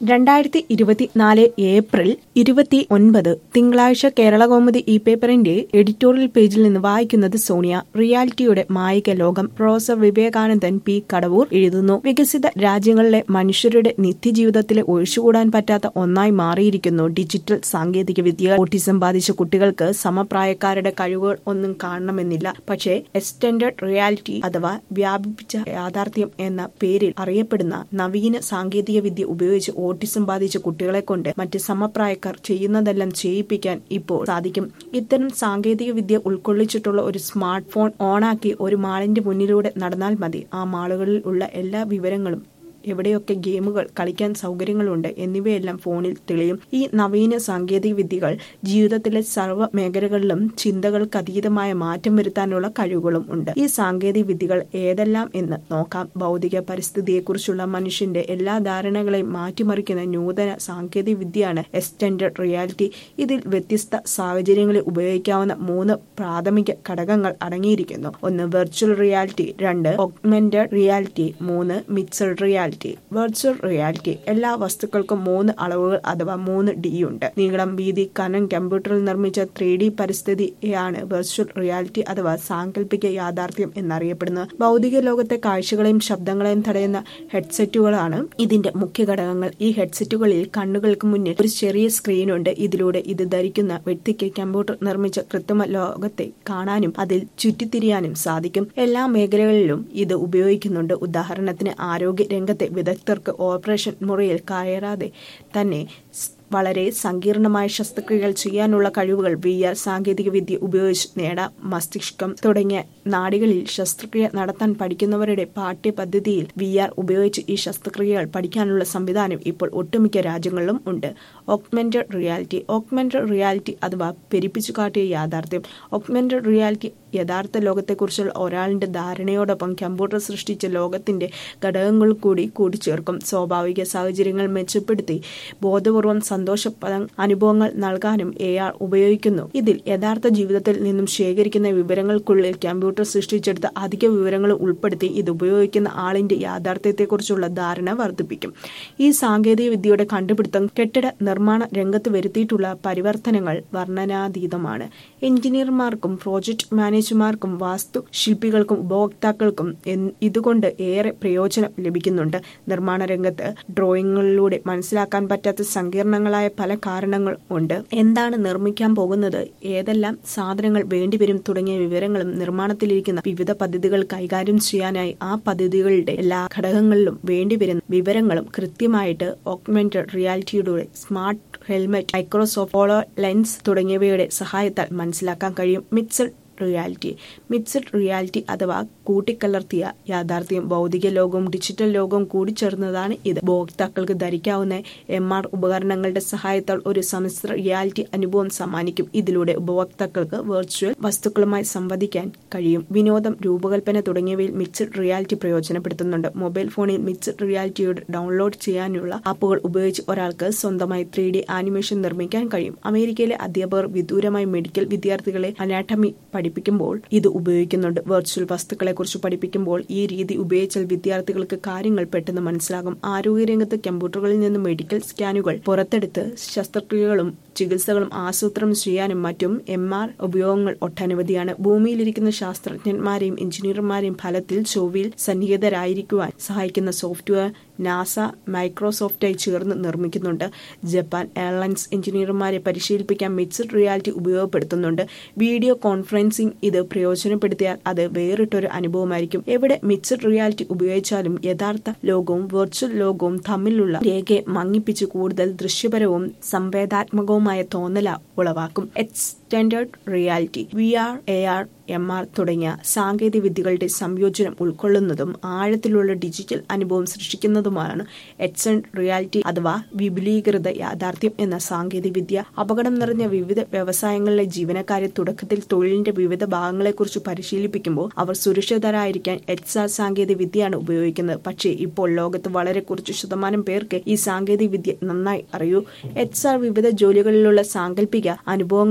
രണ്ടായിരത്തി ഇരുപത്തിനാല് ഏപ്രിൽ ഇരുപത്തി ഒൻപത് തിങ്കളാഴ്ച കേരളകൗമുദി ഈ പേപ്പറിന്റെ എഡിറ്റോറിയൽ പേജിൽ നിന്ന് വായിക്കുന്നത് സോണിയ റിയാലിറ്റിയുടെ മായിക ലോകം പ്രൊഫസർ വിവേകാനന്ദൻ പി കടവൂർ എഴുതുന്നു വികസിത രാജ്യങ്ങളിലെ മനുഷ്യരുടെ നിത്യജീവിതത്തിലെ ഒഴിച്ചുകൂടാൻ പറ്റാത്ത ഒന്നായി മാറിയിരിക്കുന്നു ഡിജിറ്റൽ സാങ്കേതിക വിദ്യ ഓട്ടിസം ബാധിച്ച കുട്ടികൾക്ക് സമപ്രായക്കാരുടെ കഴിവുകൾ ഒന്നും കാണണമെന്നില്ല പക്ഷേ എക്സ്റ്റൻഡഡ് റിയാലിറ്റി അഥവാ വ്യാപിപ്പിച്ച യാഥാർത്ഥ്യം എന്ന പേരിൽ അറിയപ്പെടുന്ന നവീന സാങ്കേതിക വിദ്യ ഉപയോഗിച്ച് ഓട്ടിസം ബാധിച്ച കുട്ടികളെ കൊണ്ട് മറ്റ് സമപ്രായക്കാർ ചെയ്യുന്നതെല്ലാം ചെയ്യിപ്പിക്കാൻ ഇപ്പോൾ സാധിക്കും ഇത്തരം സാങ്കേതിക വിദ്യ ഉൾക്കൊള്ളിച്ചിട്ടുള്ള ഒരു സ്മാർട്ട് ഫോൺ ഓണാക്കി ഒരു മാളിന്റെ മുന്നിലൂടെ നടന്നാൽ മതി ആ മാളുകളിൽ ഉള്ള എല്ലാ വിവരങ്ങളും എവിടെയൊക്കെ ഗെയിമുകൾ കളിക്കാൻ സൗകര്യങ്ങളുണ്ട് എന്നിവയെല്ലാം ഫോണിൽ തെളിയും ഈ നവീന സാങ്കേതിക വിദ്യകൾ ജീവിതത്തിലെ സർവ്വ മേഖലകളിലും ചിന്തകൾക്ക് അതീതമായ മാറ്റം വരുത്താനുള്ള കഴിവുകളും ഉണ്ട് ഈ സാങ്കേതിക വിദ്യകൾ ഏതെല്ലാം എന്ന് നോക്കാം ഭൗതിക പരിസ്ഥിതിയെക്കുറിച്ചുള്ള മനുഷ്യന്റെ എല്ലാ ധാരണകളെയും മാറ്റിമറിക്കുന്ന നൂതന സാങ്കേതിക വിദ്യയാണ് എക്സ്റ്റൻഡഡ് റിയാലിറ്റി ഇതിൽ വ്യത്യസ്ത സാഹചര്യങ്ങളിൽ ഉപയോഗിക്കാവുന്ന മൂന്ന് പ്രാഥമിക ഘടകങ്ങൾ അടങ്ങിയിരിക്കുന്നു ഒന്ന് വെർച്വൽ റിയാലിറ്റി രണ്ട് ഒഗ്മെന്റഡ് റിയാലിറ്റി മൂന്ന് mixed reality reality virtual reality എല്ലാ വസ്തുക്കൾക്കും മൂന്ന് അളവുകൾ അഥവാ മൂന്ന് ഡി ഉണ്ട് നീളം വീതി കനം കമ്പ്യൂട്ടറിൽ നിർമ്മിച്ച ത്രീ ഡി പരിസ്ഥിതിയാണ് വെർച്വൽ റിയാലിറ്റി അഥവാ സാങ്കല്പിക യാഥാർത്ഥ്യം എന്നറിയപ്പെടുന്നത് ഭൗതിക ലോകത്തെ കാഴ്ചകളെയും ശബ്ദങ്ങളെയും തടയുന്ന ഹെഡ്സെറ്റുകളാണ് ഇതിന്റെ മുഖ്യ ഘടകങ്ങൾ ഈ ഹെഡ്സെറ്റുകളിൽ കണ്ണുകൾക്ക് മുന്നിൽ ഒരു ചെറിയ സ്ക്രീനുണ്ട് ഇതിലൂടെ ഇത് ധരിക്കുന്ന വ്യക്തിക്ക് കമ്പ്യൂട്ടർ നിർമ്മിച്ച കൃത്രിമ ലോകത്തെ കാണാനും അതിൽ ചുറ്റിത്തിരിയാനും സാധിക്കും എല്ലാ മേഖലകളിലും ഇത് ഉപയോഗിക്കുന്നുണ്ട് ഉദാഹരണത്തിന് ആരോഗ്യ രംഗത്തെ വിദഗ്ധർക്ക് ഓപ്പറേഷൻ മുറിയിൽ കയറാതെ തന്നെ വളരെ സങ്കീർണമായ ശസ്ത്രക്രിയകൾ ചെയ്യാനുള്ള കഴിവുകൾ വി ആർ സാങ്കേതിക വിദ്യ ഉപയോഗിച്ച് നേടാം മസ്തിഷ്കം തുടങ്ങിയ നാടികളിൽ ശസ്ത്രക്രിയ നടത്താൻ പഠിക്കുന്നവരുടെ പാഠ്യപദ്ധതിയിൽ വി ആർ ഉപയോഗിച്ച് ഈ ശസ്ത്രക്രിയകൾ പഠിക്കാനുള്ള സംവിധാനം ഇപ്പോൾ ഒട്ടുമിക്ക രാജ്യങ്ങളിലും ഉണ്ട് ഓഗ്മെന്റഡ് റിയാലിറ്റി ഓഗ്മെന്റഡ് റിയാലിറ്റി അഥവാ പെരിപ്പിച്ചു കാട്ടിയ യാഥാർത്ഥ്യം ഓഗ്മെന്റഡ് റിയാലിറ്റി യഥാർത്ഥ ലോകത്തെക്കുറിച്ചുള്ള ഒരാളിന്റെ ധാരണയോടൊപ്പം കമ്പ്യൂട്ടർ സൃഷ്ടിച്ച ലോകത്തിന്റെ ഘടകങ്ങൾ കൂടി കൂട്ടിച്ചേർക്കും സ്വാഭാവിക സാഹചര്യങ്ങൾ മെച്ചപ്പെടുത്തി ബോധപൂർവം സന്തോഷപദ അനുഭവങ്ങൾ നൽകാനും എ ആർ ഉപയോഗിക്കുന്നു ഇതിൽ യഥാർത്ഥ ജീവിതത്തിൽ നിന്നും ശേഖരിക്കുന്ന വിവരങ്ങൾക്കുള്ളിൽ കമ്പ്യൂട്ടർ സൃഷ്ടിച്ചെടുത്ത അധിക വിവരങ്ങൾ ഉൾപ്പെടുത്തി ഇത് ഉപയോഗിക്കുന്ന ആളിന്റെ യാഥാർത്ഥ്യത്തെക്കുറിച്ചുള്ള ധാരണ വർദ്ധിപ്പിക്കും ഈ സാങ്കേതിക വിദ്യയുടെ കണ്ടുപിടുത്തം കെട്ടിട നിർമ്മാണ രംഗത്ത് വരുത്തിയിട്ടുള്ള പരിവർത്തനങ്ങൾ വർണ്ണനാതീതമാണ് എഞ്ചിനീയർമാർക്കും പ്രോജക്ട് മാനേജർമാർക്കും വാസ്തു ശില്പികൾക്കും ഉപഭോക്താക്കൾക്കും ഇതുകൊണ്ട് ഏറെ പ്രയോജനം ലഭിക്കുന്നുണ്ട് നിർമ്മാണ രംഗത്ത് ഡ്രോയിങ്ങുകളിലൂടെ മനസ്സിലാക്കാൻ പറ്റാത്ത സങ്കീർണങ്ങളായ പല കാരണങ്ങൾ ഉണ്ട് എന്താണ് നിർമ്മിക്കാൻ പോകുന്നത് ഏതെല്ലാം സാധനങ്ങൾ വേണ്ടിവരും തുടങ്ങിയ വിവരങ്ങളും നിർമ്മാണത്തിലിരിക്കുന്ന വിവിധ പദ്ധതികൾ കൈകാര്യം ചെയ്യാനായി ആ പദ്ധതികളുടെ എല്ലാ ഘടകങ്ങളിലും വേണ്ടിവരുന്ന വിവരങ്ങളും കൃത്യമായിട്ട് ഓഗ്മെന്റഡ് റിയാലിറ്റിയുടെ smart helmet Microsoft HoloLens തുടങ്ങിയവയുടെ സഹായത്താൽ മനസ്സിലാക്കാൻ കഴിയും മിക്സഡ് റിയാലിറ്റി മിക്സഡ് റിയാലിറ്റി അഥവാ കൂട്ടിക്കലർത്തിയ യാഥാർത്ഥ്യം ഭൗതിക ലോകവും ഡിജിറ്റൽ ലോകവും കൂടിച്ചേർന്നതാണ് ഇത് ഉപഭോക്താക്കൾക്ക് ധരിക്കാവുന്ന എം ആർ ഉപകരണങ്ങളുടെ സഹായത്താൽ ഒരു സമ്മിശ്ര റിയാലിറ്റി അനുഭവം സമ്മാനിക്കും ഇതിലൂടെ ഉപഭോക്താക്കൾക്ക് വെർച്വൽ വസ്തുക്കളുമായി സംവദിക്കാൻ കഴിയും വിനോദം രൂപകൽപ്പന തുടങ്ങിയവയിൽ മിക്സഡ് റിയാലിറ്റി പ്രയോജനപ്പെടുത്തുന്നുണ്ട് മൊബൈൽ ഫോണിൽ മിക്സഡ് റിയാലിറ്റിയുടെ ഡൗൺലോഡ് ചെയ്യാനുള്ള ആപ്പുകൾ ഉപയോഗിച്ച് ഒരാൾക്ക് സ്വന്തമായി ത്രീ ഡി ആനിമേഷൻ നിർമ്മിക്കാൻ കഴിയും അമേരിക്കയിലെ അധ്യാപകർ വിദൂരമായി മെഡിക്കൽ വിദ്യാർത്ഥികളെ അനാട്ടമി പഠിപ്പിക്കുമ്പോൾ ഇത് ഉപയോഗിക്കുന്നുണ്ട് വെർച്വൽ വസ്തുക്കളെ കുറിച്ച് പഠിപ്പിക്കുമ്പോൾ ഈ രീതി ഉപയോഗിച്ചാൽ വിദ്യാർത്ഥികൾക്ക് കാര്യങ്ങൾ പെട്ടെന്ന് മനസ്സിലാകും ആരോഗ്യരംഗത്ത് കമ്പ്യൂട്ടറുകളിൽ നിന്ന് മെഡിക്കൽ സ്കാനുകൾ പുറത്തെടുത്ത് ശസ്ത്രക്രിയകളും ചികിത്സകളും ആസൂത്രണം ചെയ്യാനും മറ്റും എം ആർ ഉപയോഗങ്ങൾ ഒട്ടനവധിയാണ് ഭൂമിയിലിരിക്കുന്ന ശാസ്ത്രജ്ഞന്മാരെയും എഞ്ചിനീയർമാരെയും ഫലത്തിൽ ചൊവ്വയിൽ സന്നിഹിതരായിരിക്കുവാൻ സഹായിക്കുന്ന സോഫ്റ്റ്വെയർ നാസ മൈക്രോസോഫ്റ്റായി ചേർന്ന് നിർമ്മിക്കുന്നുണ്ട് ജപ്പാൻ എയർലൈൻസ് എഞ്ചിനീയർമാരെ പരിശീലിപ്പിക്കാൻ മിക്സഡ് റിയാലിറ്റി ഉപയോഗപ്പെടുത്തുന്നുണ്ട് വീഡിയോ കോൺഫറൻസിംഗ് ഇത് പ്രയോജനപ്പെടുത്തിയാൽ അത് വേറിട്ടൊരു അനുഭവമായിരിക്കും എവിടെ മിക്സഡ് റിയാലിറ്റി ഉപയോഗിച്ചാലും യഥാർത്ഥ ലോകവും വെർച്വൽ ലോകവും തമ്മിലുള്ള രേഖയെ മങ്ങിപ്പിച്ച് കൂടുതൽ ദൃശ്യപരവും സംവേദാത്മകവുമായ തോന്നല ഉളവാക്കും extended reality V R A R M R തുടങ്ങിയ സാങ്കേതിക വിദ്യകളുടെ സംയോജനം ഉൾക്കൊള്ളുന്നതും ആഴത്തിലുള്ള ഡിജിറ്റൽ അനുഭവം സൃഷ്ടിക്കുന്നതുമാണ് എക്സൺ റിയാലിറ്റി അഥവാ വിപുലീകൃത യാഥാർത്ഥ്യം എന്ന സാങ്കേതിക വിദ്യ അപകടം നിറഞ്ഞ വിവിധ വ്യവസായങ്ങളിലെ ജീവനക്കാരെ തുടക്കത്തിൽ തൊഴിലിന്റെ വിവിധ ഭാഗങ്ങളെക്കുറിച്ച് പരിശീലിപ്പിക്കുമ്പോൾ അവർ സുരക്ഷിതരായിരിക്കാൻ എച്ച് ആർ സാങ്കേതിക വിദ്യയാണ് ഉപയോഗിക്കുന്നത് പക്ഷേ ഇപ്പോൾ ലോകത്ത് വളരെ കുറച്ച് ശതമാനം പേർക്ക് ഈ സാങ്കേതിക വിദ്യ നന്നായി അറിയൂ എച്ച് ആർ വിവിധ ജോലികളിലുള്ള സാങ്കല്പിക അനുഭവങ്ങളുടെ വ്യാപ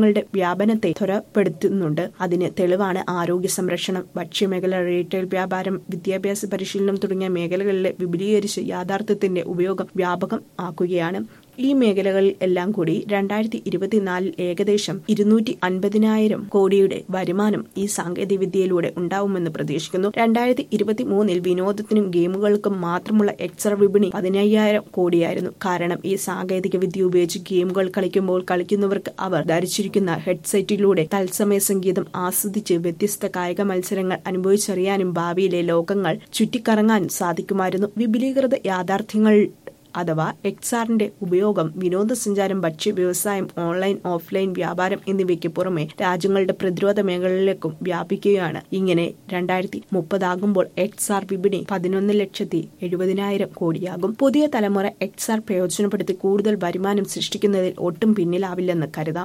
വ്യാപനത്തെ ത്വരപ്പെടുത്തുന്നുണ്ട് അതിന് തെളിവാണ് ആരോഗ്യ സംരക്ഷണം ഭക്ഷ്യമേഖല റീറ്റെയിൽ വ്യാപാരം വിദ്യാഭ്യാസ പരിശീലനം തുടങ്ങിയ മേഖലകളിലെ വിപുലീകരിച്ച് യാഥാർത്ഥ്യത്തിന്റെ ഉപയോഗം വ്യാപകം ആക്കുകയാണ് ഈ മേഖലകളിൽ എല്ലാം കൂടി രണ്ടായിരത്തി ഇരുപത്തിനാലിൽ ഏകദേശം ഇരുന്നൂറ്റി അൻപതിനായിരം കോടിയുടെ വരുമാനം ഈ സാങ്കേതിക വിദ്യയിലൂടെ ഉണ്ടാവുമെന്ന് പ്രതീക്ഷിക്കുന്നു രണ്ടായിരത്തി ഇരുപത്തി മൂന്നിൽ വിനോദത്തിനും ഗെയിമുകൾക്കും മാത്രമുള്ള എക്സർ വിപണി പതിനയ്യായിരം കോടിയായിരുന്നു കാരണം ഈ സാങ്കേതിക വിദ്യ ഉപയോഗിച്ച് ഗെയിമുകൾ കളിക്കുമ്പോൾ കളിക്കുന്നവർക്ക് അവർ ധരിച്ചിരിക്കുന്ന ഹെഡ്സെറ്റിലൂടെ തത്സമയ സംഗീതം ആസ്വദിച്ച് വ്യത്യസ്ത കായിക മത്സരങ്ങൾ അനുഭവിച്ചറിയാനും ഭാവിയിലെ ലോകങ്ങൾ ചുറ്റിക്കറങ്ങാനും സാധിക്കുമായിരുന്നു വിപുലീകൃത യാഥാർത്ഥ്യങ്ങൾ അഥവാ എക്സാറിന്റെ ഉപയോഗം വിനോദസഞ്ചാരം ഭക്ഷ്യ വ്യവസായം ഓൺലൈൻ ഓഫ്ലൈൻ വ്യാപാരം എന്നിവയ്ക്ക് പുറമെ രാജ്യങ്ങളുടെ പ്രതിരോധ മേഖലകളിലേക്കും വ്യാപിക്കുകയാണ് ഇങ്ങനെ രണ്ടായിരത്തി മുപ്പതാകുമ്പോൾ എക്സാർ വിപണി പതിനൊന്ന് ലക്ഷത്തി എഴുപതിനായിരം കോടിയാകും പുതിയ തലമുറ എക്സാർ പ്രയോജനപ്പെടുത്തി കൂടുതൽ വരുമാനം സൃഷ്ടിക്കുന്നതിൽ ഒട്ടും പിന്നിലാവില്ലെന്ന് കരുതാം